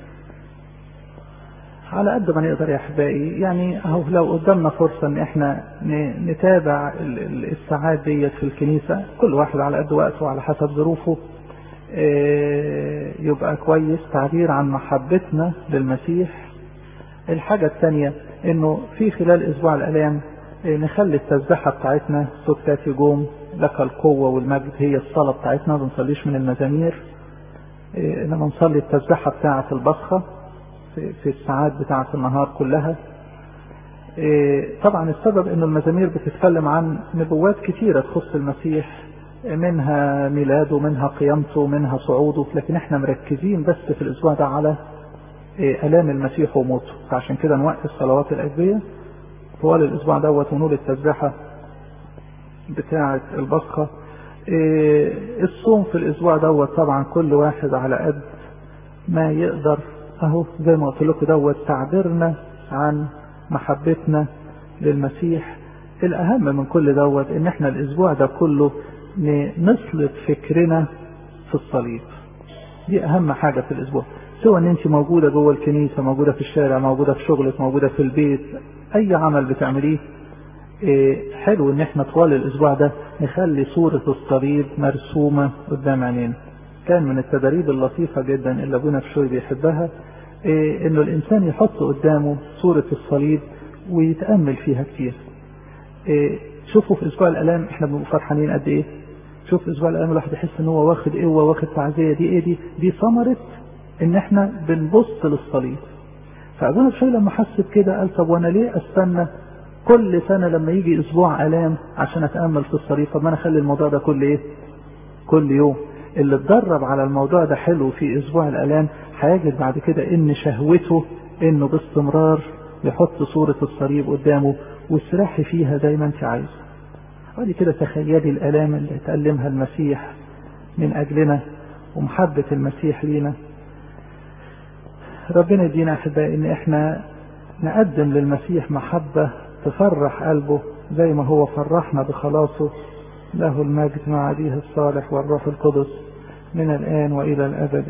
على قد ما نقدر يا احبائي يعني اهو لو قدامنا فرصه ان احنا نتابع الساعات ديت في الكنيسه كل واحد على قد وقته وعلى حسب ظروفه يبقى كويس تعبير عن محبتنا للمسيح الحاجة الثانية انه في خلال اسبوع الالام نخلي التسبيحة بتاعتنا سكتات يجوم لك القوة والمجد هي الصلاة بتاعتنا ما بنصليش من المزامير انما نصلي التسبيحة بتاعة البصخة في الساعات بتاعة النهار كلها طبعا السبب ان المزامير بتتكلم عن نبوات كتيرة تخص المسيح منها ميلاده منها قيامته منها صعوده لكن احنا مركزين بس في الاسبوع ده على الام المسيح وموته فعشان كده نوقف صلوات الاجبية طوال الاسبوع دوت ونقول التسبيحة بتاعة البصخة الصوم في الاسبوع دوت طبعا كل واحد على قد ما يقدر اهو زي ما قلت لكم دوت تعبيرنا عن محبتنا للمسيح الاهم من كل دوت ان احنا الاسبوع ده كله نسلط فكرنا في الصليب دي اهم حاجه في الاسبوع سواء ان انت موجوده جوه الكنيسه موجوده في الشارع موجوده في شغلك موجوده في البيت اي عمل بتعمليه إيه حلو ان احنا طوال الاسبوع ده نخلي صوره الصليب مرسومه قدام عينينا كان من التدريب اللطيفه جدا اللي ابونا بشوي بيحبها إيه انه الانسان يحط قدامه صوره الصليب ويتامل فيها كتير إيه شوفوا في اسبوع الالام احنا بنبقى فرحانين قد ايه شوف في اسبوع الالام الواحد يحس ان هو واخد قوه واخد تعزيه دي ايه دي دي ثمره ان احنا بنبص للصليب فابونا بشوي لما حس بكده قال طب وانا ليه استنى كل سنه لما يجي اسبوع الام عشان اتامل في الصليب طب ما انا اخلي الموضوع ده كل ايه كل يوم اللي اتدرب على الموضوع ده حلو في اسبوع الالام هيجد بعد كده ان شهوته انه باستمرار يحط صورة الصليب قدامه واسرحي فيها زي ما انت عايزة ودي كده تخيلي الالام اللي تألمها المسيح من اجلنا ومحبة المسيح لينا ربنا يدينا احبائي ان احنا نقدم للمسيح محبة تفرح قلبه زي ما هو فرحنا بخلاصه له المجد مع أبيه الصالح والروح القدس من الآن وإلى الأبد